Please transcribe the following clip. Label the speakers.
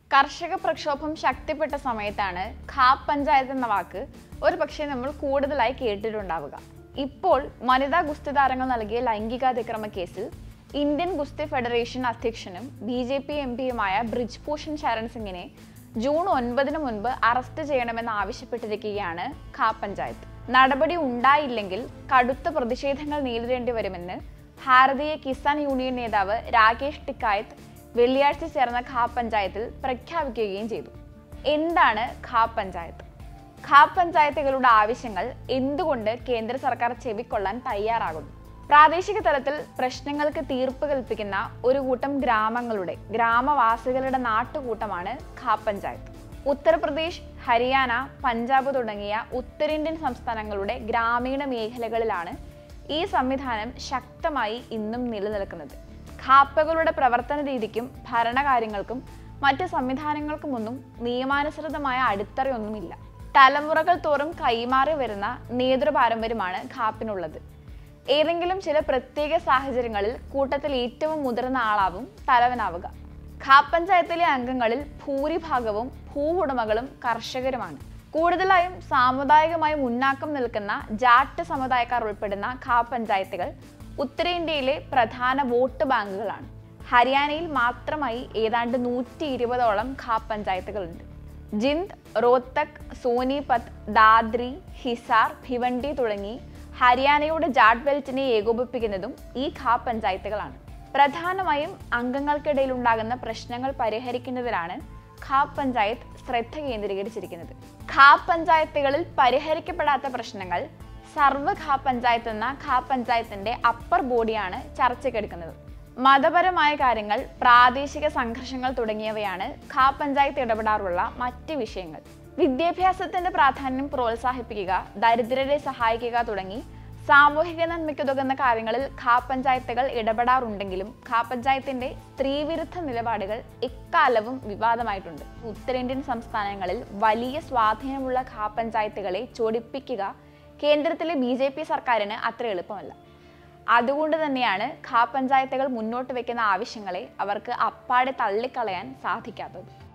Speaker 1: കർഷക പ്രക്ഷോഭം ശക്തിപ്പെട്ട സമയത്താണ് ഖാപ് പഞ്ചായത്ത് എന്ന വാക്ക് ഒരു പക്ഷേ നമ്മൾ കൂടുതലായി കേട്ടിട്ടുണ്ടാവുക ഇപ്പോൾ വനിതാ ഗുസ്തി താരങ്ങൾ നൽകിയ ലൈംഗികാതിക്രമ കേസിൽ ഇന്ത്യൻ ഗുസ്തി ഫെഡറേഷൻ അധ്യക്ഷനും ബി ജെ പി എം പിയുമായ ബ്രിജ്ഭൂഷൺ ശരൺ സിംഗിനെ ജൂൺ ഒൻപതിന് മുൻപ് അറസ്റ്റ് ചെയ്യണമെന്ന് ആവശ്യപ്പെട്ടിരിക്കുകയാണ് ഖാപ് പഞ്ചായത്ത് നടപടി ഉണ്ടായില്ലെങ്കിൽ കടുത്ത പ്രതിഷേധങ്ങൾ നേരിടേണ്ടി വരുമെന്ന് ഭാരതീയ കിസാൻ യൂണിയൻ നേതാവ് രാകേഷ് ടിക്കായത്ത് വെള്ളിയാഴ്ച ചേർന്ന ഖാപ് പഞ്ചായത്തിൽ പ്രഖ്യാപിക്കുകയും ചെയ്തു എന്താണ് ഖാപ് പഞ്ചായത്ത് ഖാപ് പഞ്ചായത്തുകളുടെ ആവശ്യങ്ങൾ എന്തുകൊണ്ട് കേന്ദ്ര സർക്കാർ ചെവിക്കൊള്ളാൻ തയ്യാറാകുന്നു പ്രാദേശിക തലത്തിൽ പ്രശ്നങ്ങൾക്ക് തീർപ്പ് കൽപ്പിക്കുന്ന ഒരു കൂട്ടം ഗ്രാമങ്ങളുടെ ഗ്രാമവാസികളുടെ നാട്ടുകൂട്ടമാണ് ഖാപ് പഞ്ചായത്ത് ഉത്തർപ്രദേശ് ഹരിയാന പഞ്ചാബ് തുടങ്ങിയ ഉത്തരേന്ത്യൻ സംസ്ഥാനങ്ങളുടെ ഗ്രാമീണ മേഖലകളിലാണ് ഈ സംവിധാനം ശക്തമായി ഇന്നും നിലനിൽക്കുന്നത് ഖാപ്പകളുടെ പ്രവർത്തന രീതിക്കും ഭരണകാര്യങ്ങൾക്കും മറ്റ് സംവിധാനങ്ങൾക്കുമൊന്നും നിയമാനുസൃതമായ അടിത്തറയൊന്നുമില്ല തലമുറകൾ തോറും കൈമാറി വരുന്ന നേതൃപാരമ്പര്യമാണ് ഖാപ്പിനുള്ളത് ഏതെങ്കിലും ചില പ്രത്യേക സാഹചര്യങ്ങളിൽ കൂട്ടത്തിൽ ഏറ്റവും മുതിർന്ന ആളാവും തലവനാവുക ഖാപ് പഞ്ചായത്തിലെ അംഗങ്ങളിൽ ഭൂരിഭാഗവും ഭൂവുടമകളും കർഷകരുമാണ് കൂടുതലായും സാമുദായികമായി മുന്നാക്കം നിൽക്കുന്ന ജാട്ട് സമുദായക്കാർ ഉൾപ്പെടുന്ന ഖാപ് പഞ്ചായത്തുകൾ ഉത്തരേന്ത്യയിലെ പ്രധാന വോട്ട് ബാങ്കുകളാണ് ഹരിയാനയിൽ മാത്രമായി ഏതാണ്ട് നൂറ്റി ഇരുപതോളം ഖാപ് പഞ്ചായത്തുകളുണ്ട് ജിന്ദ് റോത്തക് സോനിപത് ദാദ്രി ഹിസാർ ഭിവണ്ടി തുടങ്ങി ഹരിയാനയുടെ ജാട്ട് ബെൽറ്റിനെ ഏകോപിപ്പിക്കുന്നതും ഈ ഖാപ് പഞ്ചായത്തുകളാണ് പ്രധാനമായും അംഗങ്ങൾക്കിടയിൽ ഉണ്ടാകുന്ന പ്രശ്നങ്ങൾ പരിഹരിക്കുന്നതിലാണ് ഖാപ് പഞ്ചായത്ത് ശ്രദ്ധ കേന്ദ്രീകരിച്ചിരിക്കുന്നത് ഖാപ് പഞ്ചായത്തുകളിൽ പരിഹരിക്കപ്പെടാത്ത പ്രശ്നങ്ങൾ സർവ്വ ഖാപ് പഞ്ചായത്ത് എന്ന ഖാപ് പഞ്ചായത്തിന്റെ അപ്പർ ബോഡിയാണ് ചർച്ചയ്ക്കെടുക്കുന്നത് മതപരമായ കാര്യങ്ങൾ പ്രാദേശിക സംഘർഷങ്ങൾ തുടങ്ങിയവയാണ് ഖാപ് പഞ്ചായത്ത് ഇടപെടാറുള്ള മറ്റ് വിഷയങ്ങൾ വിദ്യാഭ്യാസത്തിന്റെ പ്രാധാന്യം പ്രോത്സാഹിപ്പിക്കുക ദരിദ്രരെ സഹായിക്കുക തുടങ്ങി സാമൂഹിക നന്മയ്ക്കുതകുന്ന കാര്യങ്ങളിൽ ഖാപ് പഞ്ചായത്തുകൾ ഇടപെടാറുണ്ടെങ്കിലും ഖാപ് പഞ്ചായത്തിന്റെ സ്ത്രീവിരുദ്ധ നിലപാടുകൾ എക്കാലവും വിവാദമായിട്ടുണ്ട് ഉത്തരേന്ത്യൻ സംസ്ഥാനങ്ങളിൽ വലിയ സ്വാധീനമുള്ള ഖാപ് പഞ്ചായത്തുകളെ ചൊടിപ്പിക്കുക കേന്ദ്രത്തിലെ ബി ജെ പി സർക്കാരിന് അത്ര എളുപ്പമല്ല അതുകൊണ്ട് തന്നെയാണ് ഖാപ് പഞ്ചായത്തുകൾ മുന്നോട്ട് വെക്കുന്ന ആവശ്യങ്ങളെ അവർക്ക് അപ്പാടെ തള്ളിക്കളയാൻ സാധിക്കാത്തത്